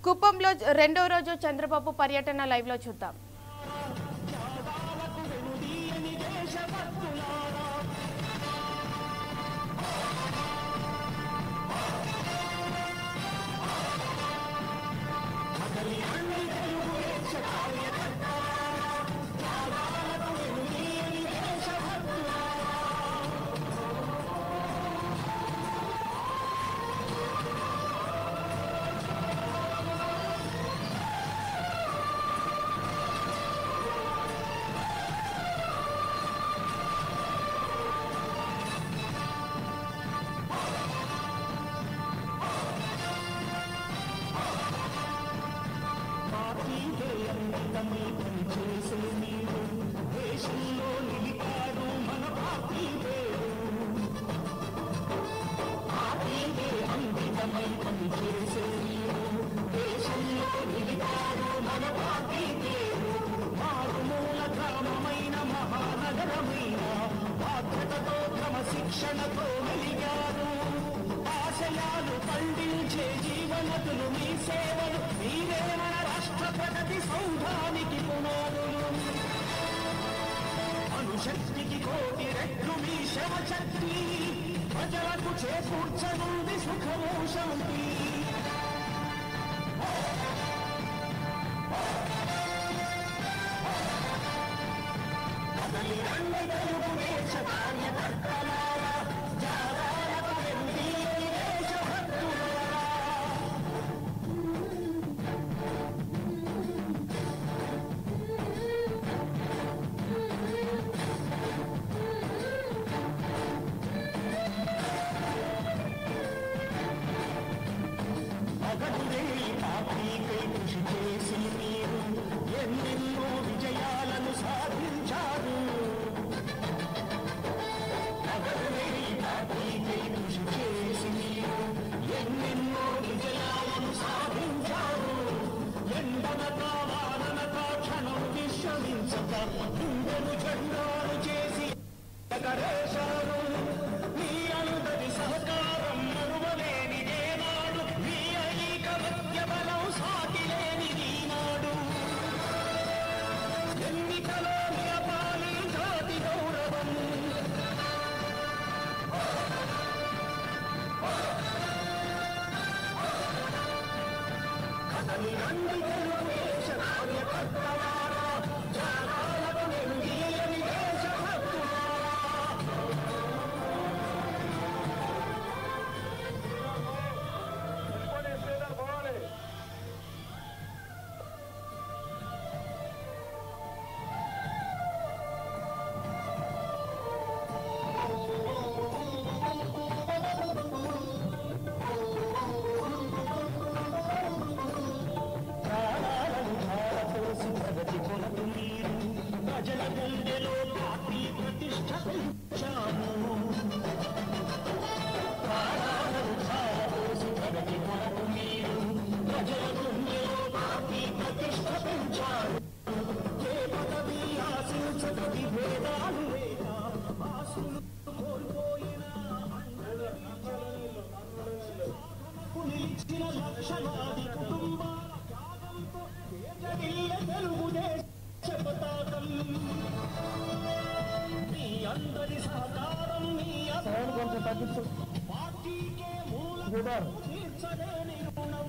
కుప్పంలో రెండో రోజు చంద్రబాబు పర్యటన లైవ్ లో చూద్దాం క్రమశిక్షణతో వెలిగారు ఆశయాలు పండించే జీవనతులు మీ సేవలు మీరే మన రాష్ట్ర ప్రగతి సౌధానికి పునాదులు అనుశక్తికి కోటి రెట్లు మీ శవశక్తి ప్రజలకు చేకూర్చనుంది సుఖము శాంతి కదలి రండి తెలుగుదేశ కార్యకర్తలారా జాగాలకు వెండి దేశభక్తులారా అగడురే పార్టీకై కృషి చేసి మీరు ఎన్నెన్నో విజయాలను సాధించారు అగడురే పార్టీకై కృషి చేసి మీరు ఎన్నెన్నో విజయాలను సాధించారు ఎండనక వాననక క్షణం విశ్రమించక గుండెను జెండాలు చేసి ఎగరేశారు మీ అందరి సహకారం మరువలేనిదే నాడు మీ ఐకమత్య బలం సాటిలేనిది నాడు ఎన్నికలో నిలపాలి జాతి గౌరవం కదలి రండి తెలుగుదేశ కార్యకర్తలారా జాగాలకు వెలుగీయని దేశభక్తులారా ప్రాణాలను ధారపోసి ప్రగతి కొరకు మీరు ప్రజల గుండెలో పార్టీ ప్రతిష్ట పెంచాము ప్రాణాలను ధారపోసి ప్రగతి కొరకు మీరు ప్రజల గుండెలో పార్టీ ప్రతిష్ట పెంచారు ఏ పదవి ఆశించక విభేదాలు లేక ఆశలు కోల్పోయిన నిలిచిన లక్షలాది కుటుంబాల త్యాగంతో తేజరిల్ల తెలుగుదేశ పతాకం మీ అందరి సహకారం మీ కొంచెం పార్టీకే మూలం తీర్చలేని రుణం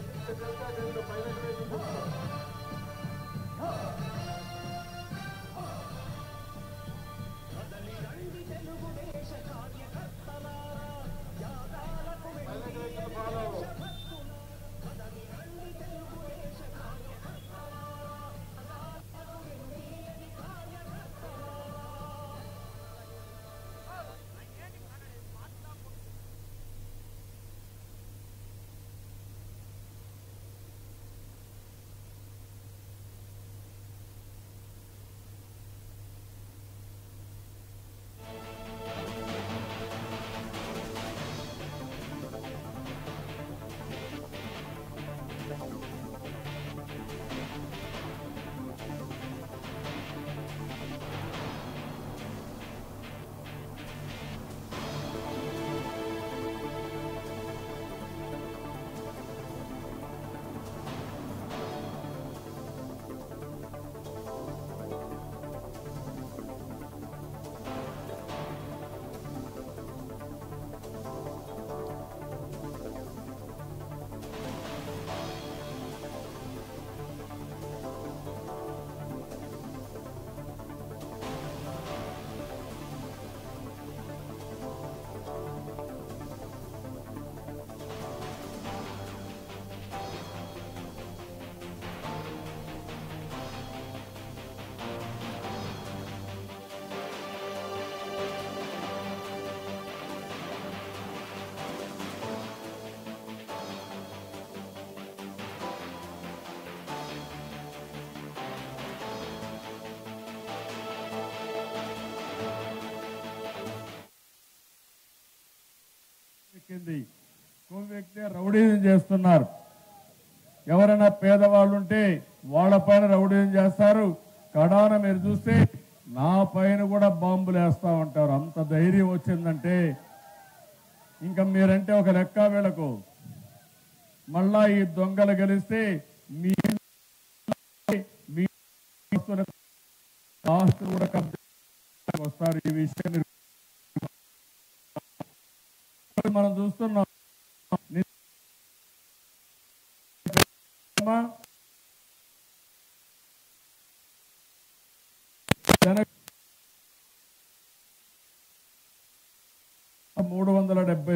కదలి రండి తెలుగుదేశ కార్యకర్తలారా త్యాగాలకు వెండి దేశభక్తులారా. కదలి రండి తెలుగుదేశ కార్యకర్తలారా త్యాగాలకు వెండి కార్యకర్తలారా కొవ్వెక్కింది కొవ్వెక్కితే రౌడీజం చేస్తున్నారు ఎవరైనా పేదవాళ్ళు ఉంటే వాళ్ళ పైన రౌడీజం చేస్తారు కడాన మీరు చూస్తే నా పైన కూడా బాంబులు వేస్తా ఉంటారు అంత ధైర్యం వచ్చిందంటే ఇంకా మీరంటే ఒక లెక్క వీళ్ళకు మళ్ళా ఈ దొంగలు గెలిస్తే మీ మీ ఆస్తులకు ఆస్తులు కూడా కబ్జా వస్తారు ఈ విషయాన్ని మనం చూస్తున్నాం నిజమా? జన- మూడు వందల డెబ్బై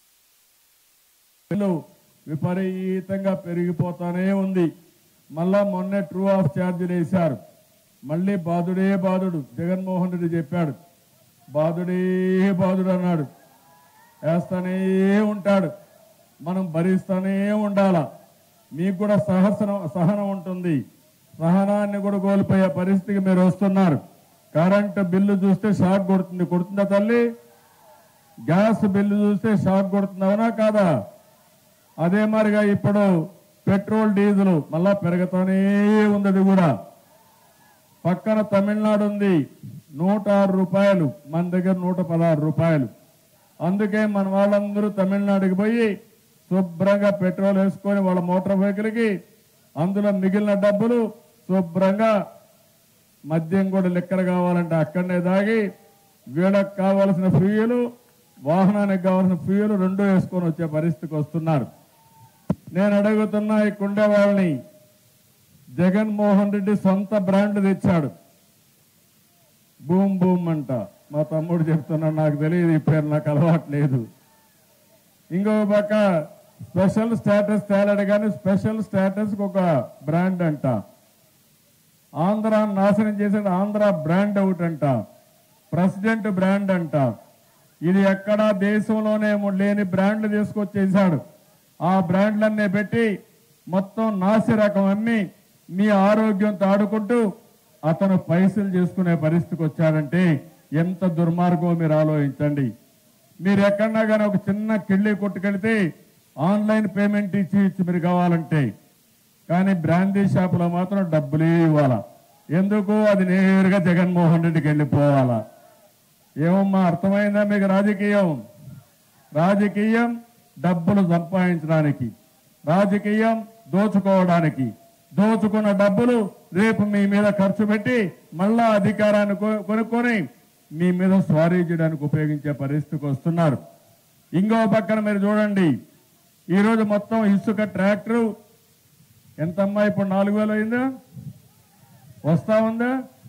వేలు విపరీతంగా పెరిగిపోతానే ఉంది మళ్ళా మొన్నే ట్రూ ఆఫ్ ఛార్జీలు వేశారు మళ్ళీ బాధుడే బాధుడు జగన్మోహన్ రెడ్డి చెప్పాడు బాధుడే బాధుడు అన్నాడు వేస్తానే ఉంటాడు మనం భరిస్తానే ఉండాల మీకు కూడా సహసనం సహనం ఉంటుంది సహనాన్ని కూడా కోల్పోయే పరిస్థితికి మీరు వస్తున్నారు కరెంటు బిల్లు చూస్తే షాక్ కొడుతుంది కొడుతుందా తల్లి గ్యాస్ బిల్లు చూస్తే షాక్ కొడుతుందవునా కాదా అదే మరిగా ఇప్పుడు పెట్రోల్ డీజిల్ మళ్ళా పెరుగుతూనే ఉంది అది కూడా పక్కన తమిళనాడు ఉంది నూట ఆరు రూపాయలు మన దగ్గర నూట పదహారు రూపాయలు అందుకే మన వాళ్ళందరూ తమిళనాడుకి పోయి శుభ్రంగా పెట్రోల్ వేసుకొని వాళ్ళ మోటార్ వెహికల్కి అందులో మిగిలిన డబ్బులు శుభ్రంగా మద్యం కూడా లెక్కర కావాలంటే అక్కడనే దాగి వీళ్ళకి కావాల్సిన ఫ్యూయలు వాహనానికి కావాల్సిన ఫ్యూయలు రెండు వేసుకొని వచ్చే పరిస్థితికి వస్తున్నారు నేను అడుగుతున్నా ఇక్కడుండే వాళ్ళని జగన్మోహన్ రెడ్డి సొంత బ్రాండ్ తెచ్చాడు బూమ్ బూమ్ అంట మా తమ్ముడు చెప్తున్నాడు నాకు తెలియదు ఈ పేరు నాకు అలవాటు లేదు ఇంకో పక్క స్పెషల్ స్టేటస్ తేలాడు కానీ స్పెషల్ స్టేటస్ ఒక బ్రాండ్ అంట ఆంధ్ర నాశనం చేసేది ఆంధ్ర బ్రాండ్ ఒకటి అంట ప్రెసిడెంట్ బ్రాండ్ అంట ఇది ఎక్కడా దేశంలోనే లేని బ్రాండ్లు తీసుకొచ్చేసాడు ఆ బ్రాండ్లన్నీ పెట్టి మొత్తం నాసి రకం అమ్మి మీ ఆరోగ్యంతో ఆడుకుంటూ అతను పైసలు చేసుకునే పరిస్థితికి వచ్చాడంటే ఎంత దుర్మార్గం మీరు ఆలోచించండి మీరు ఎక్కడన్నా కానీ ఒక చిన్న కిళ్ళి కొట్టుకెళ్తే ఆన్లైన్ పేమెంట్ ఇచ్చి ఇచ్చి మీరు కావాలంటే కానీ బ్రాందీ షాపులో మాత్రం డబ్బులే ఇవ్వాలా ఎందుకు అది నేరుగా జగన్మోహన్ రెడ్డికి వెళ్ళిపోవాలా ఏమమ్మా అర్థమైందా మీకు రాజకీయం రాజకీయం డబ్బులు సంపాదించడానికి రాజకీయం దోచుకోవడానికి దోచుకున్న డబ్బులు రేపు మీ మీద ఖర్చు పెట్టి మళ్ళా అధికారాన్ని కొ- కొనుక్కొని మీ మీద స్వారీ చేయడానికి ఉపయోగించే పరిస్థితికి వస్తున్నారు ఇంకో పక్కన మీరు చూడండి ఈరోజు మొత్తం ఇసుక ట్రాక్టరు ఎంతమ్మా ఇప్పుడు నాలుగు వేలు అయిందా వస్తా ఉందా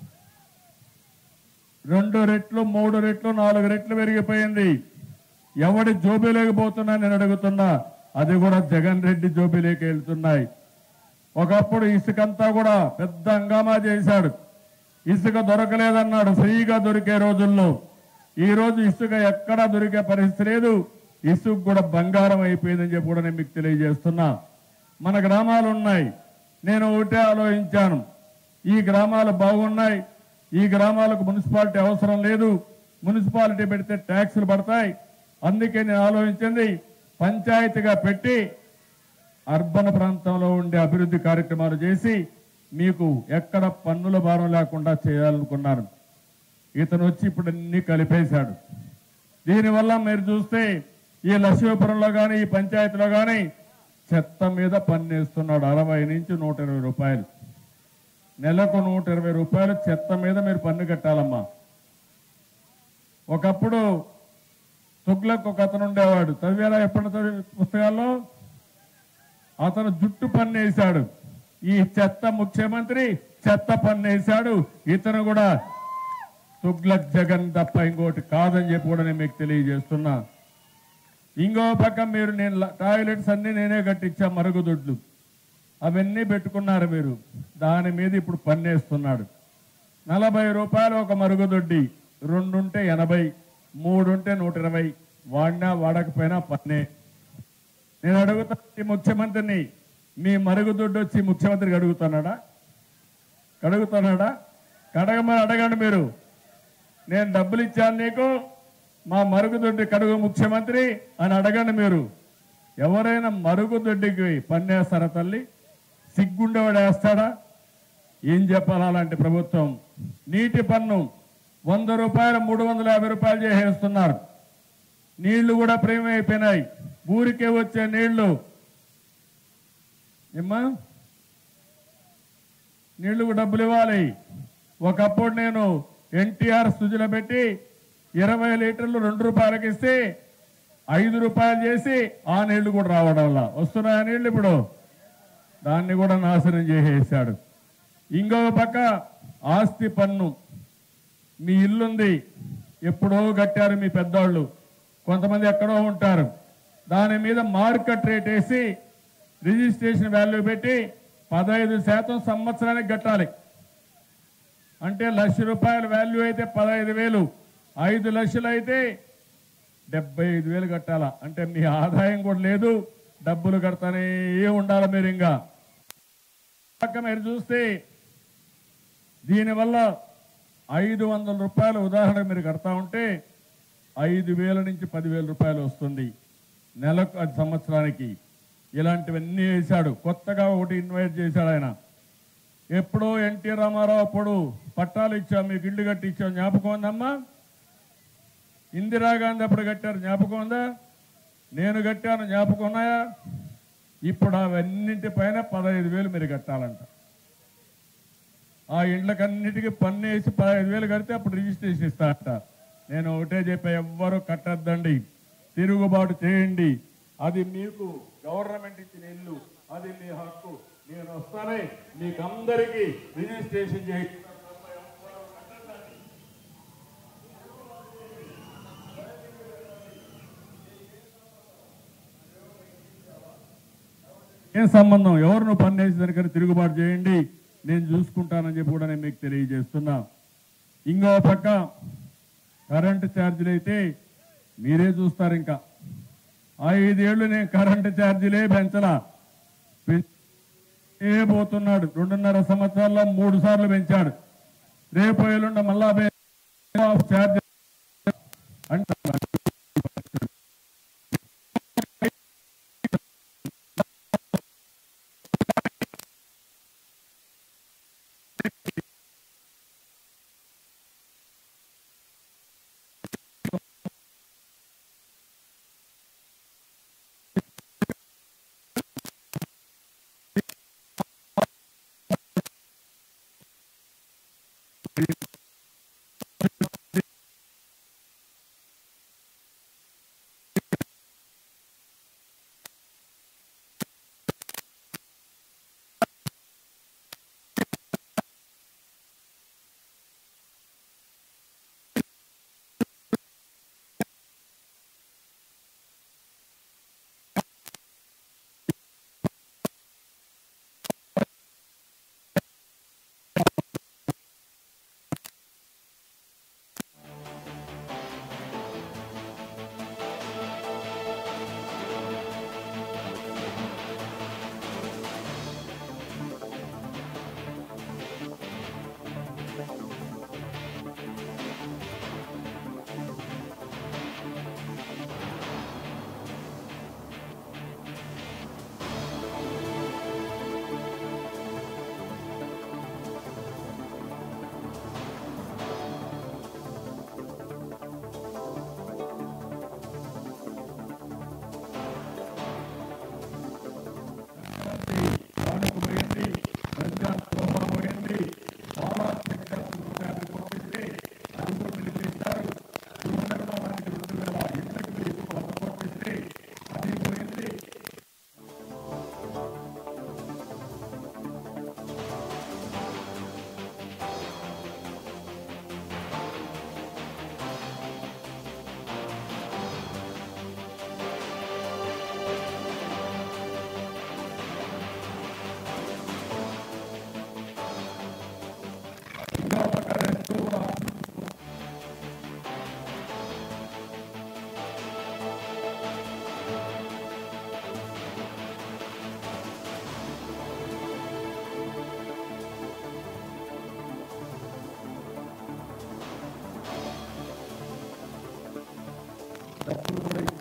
రెండు రెట్లు మూడు రెట్లు నాలుగు రెట్లు పెరిగిపోయింది ఎవడి జోబీలోకి పోతున్నా నేను అడుగుతున్నా అది కూడా జగన్ రెడ్డి జోబీలోకి వెళ్తున్నాయి ఒకప్పుడు ఇసుకంతా కూడా పెద్ద హంగామా చేశాడు ఇసుక దొరకలేదన్నాడు ఫ్రీగా దొరికే రోజుల్లో ఈ రోజు ఇసుక ఎక్కడా దొరికే పరిస్థితి లేదు ఇసుక కూడా బంగారం అయిపోయిందని చెప్పి కూడా నేను మీకు తెలియజేస్తున్నా మన గ్రామాలు ఉన్నాయి నేను ఒకటే ఆలోచించాను ఈ గ్రామాలు బాగున్నాయి ఈ గ్రామాలకు మున్సిపాలిటీ అవసరం లేదు మున్సిపాలిటీ పెడితే ట్యాక్సులు పడతాయి అందుకే నేను ఆలోచించింది పంచాయతీగా పెట్టి అర్బన్ ప్రాంతంలో ఉండే అభివృద్ధి కార్యక్రమాలు చేసి మీకు ఎక్కడ పన్నుల భారం లేకుండా చేయాలనుకున్నాను ఇతను వచ్చి ఇప్పుడు అన్ని కలిపేశాడు దీనివల్ల మీరు చూస్తే ఈ లక్ష్మీపురంలో కానీ ఈ పంచాయతీలో కానీ చెత్త మీద పన్నేస్తున్నాడు అరవై నుంచి నూట ఇరవై రూపాయలు నెలకు నూట ఇరవై రూపాయలు చెత్త మీద మీరు పన్ను కట్టాలమ్మా ఒకప్పుడు తుగ్లక్ ఒక అతను ఉండేవాడు చదివేలా ఎప్పుడు చదివి పుస్తకాల్లో అతను జుట్టు పన్నేశాడు ఈ చెత్త ముఖ్యమంత్రి చెత్త పన్నేశాడు ఇతను కూడా తుగ్లక్ జగన్ తప్ప ఇంకోటి కాదని చెప్పి కూడా నేను మీకు తెలియజేస్తున్నా ఇంకో పక్క మీరు నేను ల- టాయిలెట్స్ అన్ని నేనే కట్టించా మరుగుదొడ్లు అవన్నీ పెట్టుకున్నారు మీరు దాని మీద ఇప్పుడు పన్నేస్తున్నాడు నలభై రూపాయలు ఒక మరుగుదొడ్డి రెండుంటే ఎనభై మూడుంటే నూట ఇరవై వాడినా వాడకపోయినా పన్నే నేను అడుగుతా ఈ ముఖ్యమంత్రిని మీ మరుగుదొడ్డు వచ్చి ముఖ్యమంత్రికి అడుగుతున్నాడా కడుగుతున్నాడా కడగమని అడగండి మీరు నేను డబ్బులు ఇచ్చాను నీకు మా మరుగుదొడ్డి కడుగు ముఖ్యమంత్రి అని అడగండి మీరు ఎవరైనా మరుగుదొడ్డికి పన్నేస్తారా తల్లి సిగ్గుండేవాడు వేస్తాడా ఏం చెప్పాలి అలాంటి ప్రభుత్వం నీటి పన్ను వంద రూపాయలు మూడు వందల యాభై రూపాయలు చేసేస్తున్నారు నీళ్లు కూడా ప్రేమ అయిపోయినాయి ఊరికే వచ్చే నీళ్లు ఏమ్మా నీళ్లకు డబ్బులు ఇవ్వాలి ఒకప్పుడు నేను ఎన్టీఆర్ సుజల పెట్టి ఇరవై లీటర్లు రెండు రూపాయలకి ఇస్తే ఐదు రూపాయలు చేసి ఆ నీళ్లు కూడా రావడం వల్ల వస్తున్నాయి ఆ నీళ్లు ఇప్పుడు దాన్ని కూడా నాశనం చేసేసాడు ఇంకో పక్క ఆస్తి పన్ను మీ ఇల్లుంది ఎప్పుడో కట్టారు మీ పెద్దోళ్ళు కొంతమంది ఎక్కడో ఉంటారు దాని మీద మార్కెట్ రేట్ వేసి రిజిస్ట్రేషన్ వాల్యూ పెట్టి పదహైదు శాతం సంవత్సరానికి కట్టాలి అంటే లక్ష రూపాయల వాల్యూ అయితే పదహైదు వేలు ఐదు లక్షలు అయితే డెబ్బై ఐదు వేలు కట్టాలా అంటే మీ ఆదాయం కూడా లేదు డబ్బులు కడతానే ఉండాలి మీరు ఇంకా పక్క మీరు చూస్తే దీనివల్ల ఐదు వందల రూపాయలు ఉదాహరణ మీరు కడతా ఉంటే ఐదు వేల నుంచి పదివేల రూపాయలు వస్తుంది నెలకు అది సంవత్సరానికి ఇలాంటివన్నీ వేశాడు కొత్తగా ఒకటి ఇన్వైట్ చేశాడు ఆయన ఎప్పుడో ఎన్టీ రామారావు అప్పుడు పట్టాలు ఇచ్చాం మీకు ఇల్లు కట్టి ఇచ్చాం జ్ఞాపకం ఉందమ్మా ఇందిరాగాంధీ అప్పుడు కట్టారు జ్ఞాపకం ఉందా నేను కట్టాను జ్ఞాపకం ఉన్నాయా ఇప్పుడు అవన్నింటి పైన పదహైదు వేలు మీరు కట్టాలంట ఆ ఇండ్లకన్నిటికీ పన్ను వేసి పదహైదు వేలు కడితే అప్పుడు రిజిస్ట్రేషన్ ఇస్తారట నేను ఒకటే చెప్పా ఎవ్వరూ కట్టద్దండి తిరుగుబాటు చేయండి అది మీకు గవర్నమెంట్ ఇచ్చిన ఇల్లు అది మీ హక్కు నేను వస్తానే మీకు అందరికీ రిజిస్ట్రేషన్ చేయి ఏం సంబంధం ఎవరు నువ్వు పన్ను వేసి దానికని తిరుగుబాటు చేయండి నేను చూసుకుంటానని చెప్పి కూడా నేను మీకు తెలియజేస్తున్నా ఇంకో పక్క కరెంటు ఛార్జీలు అయితే మీరే చూస్తారు ఇంకా ఐదేళ్లు నేను కరెంటు ఛార్జీలే పెంచలా పెంచే పోతున్నాడు రెండున్నర సంవత్సరాల్లో మూడు సార్లు పెంచాడు రేపు ఎల్లుండ మళ్ళా పె- ఛార్జ్ అంటే డబ్బులు కూడా